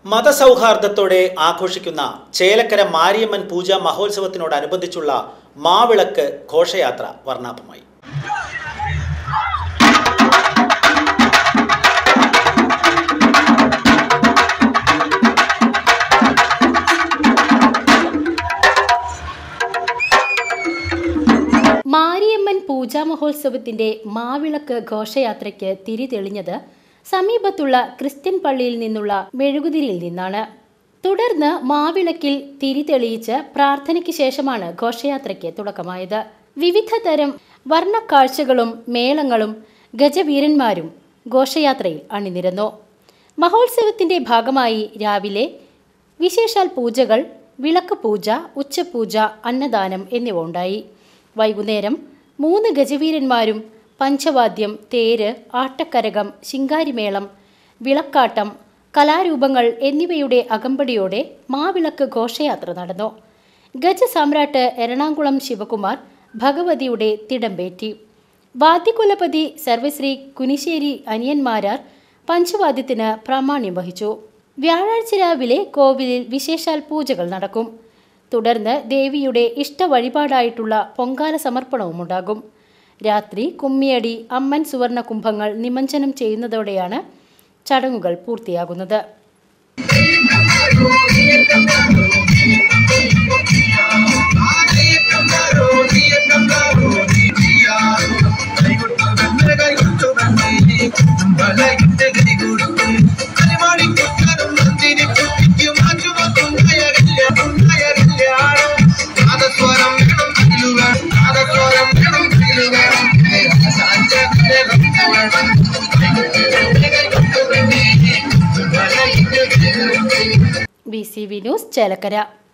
മതസൗഹാർദ്ദത്തോടെ ആഘോഷിക്കുന്ന ചേലക്കര മാരിയമ്മൻ പൂജാ മഹോത്സവത്തിനോടനുബന്ധിച്ചുള്ള മാവിളക്ക് ഘോഷയാത്ര വർണ്ണാഭമായി മാരിയമ്മൻ പൂജാ മഹോത്സവത്തിന്റെ മാവിളക്ക് ഘോഷയാത്രയ്ക്ക് തിരി തെളിഞ്ഞത് സമീപത്തുള്ള ക്രിസ്ത്യൻ പള്ളിയിൽ നിന്നുള്ള മെഴുകുതിരിയിൽ നിന്നാണ് തുടർന്ന് മാവിളക്കിൽ തിരി തെളിയിച്ച് പ്രാർത്ഥനയ്ക്ക് ശേഷമാണ് ഘോഷയാത്രയ്ക്ക് തുടക്കമായത് വിവിധ തരം വർണ്ണക്കാഴ്ചകളും മേളങ്ങളും ഗജവീരന്മാരും ഘോഷയാത്രയിൽ അണിനിരന്നു മഹോത്സവത്തിന്റെ ഭാഗമായി രാവിലെ വിശേഷാൽ പൂജകൾ വിളക്ക് പൂജ ഉച്ചപൂജ അന്നദാനം എന്നിവ ഉണ്ടായി വൈകുന്നേരം മൂന്ന് ഗജവീരന്മാരും പഞ്ചവാദ്യം തേര് ആട്ടക്കരകം ശിങ്കാരിമേളം വിളക്കാട്ടം കലാരൂപങ്ങൾ എന്നിവയുടെ അകമ്പടിയോടെ മാവിളക്ക് ഘോഷയാത്ര നടന്നു ഗജസാമ്രാട്ട് എറണാകുളം ശിവകുമാർ ഭഗവതിയുടെ തിടമ്പേറ്റി വാദ്യകുലപതി സർവശ്രീ കുനിശ്ശേരി അനിയന്മാരാർ പഞ്ചവാദ്യത്തിന് പ്രാമാണ്യം വഹിച്ചു വ്യാഴാഴ്ച രാവിലെ കോവിലിൽ വിശേഷാൽ പൂജകൾ നടക്കും തുടർന്ന് ദേവിയുടെ ഇഷ്ട വഴിപാടായിട്ടുള്ള പൊങ്കാല സമർപ്പണവും ഉണ്ടാകും രാത്രി കുമ്മിയടി അമ്മൻ സുവർണ കുംഭങ്ങൾ നിമഞ്ജനം ചെയ്യുന്നതോടെയാണ് ചടങ്ങുകൾ പൂർത്തിയാകുന്നത് B C V news Chelakkara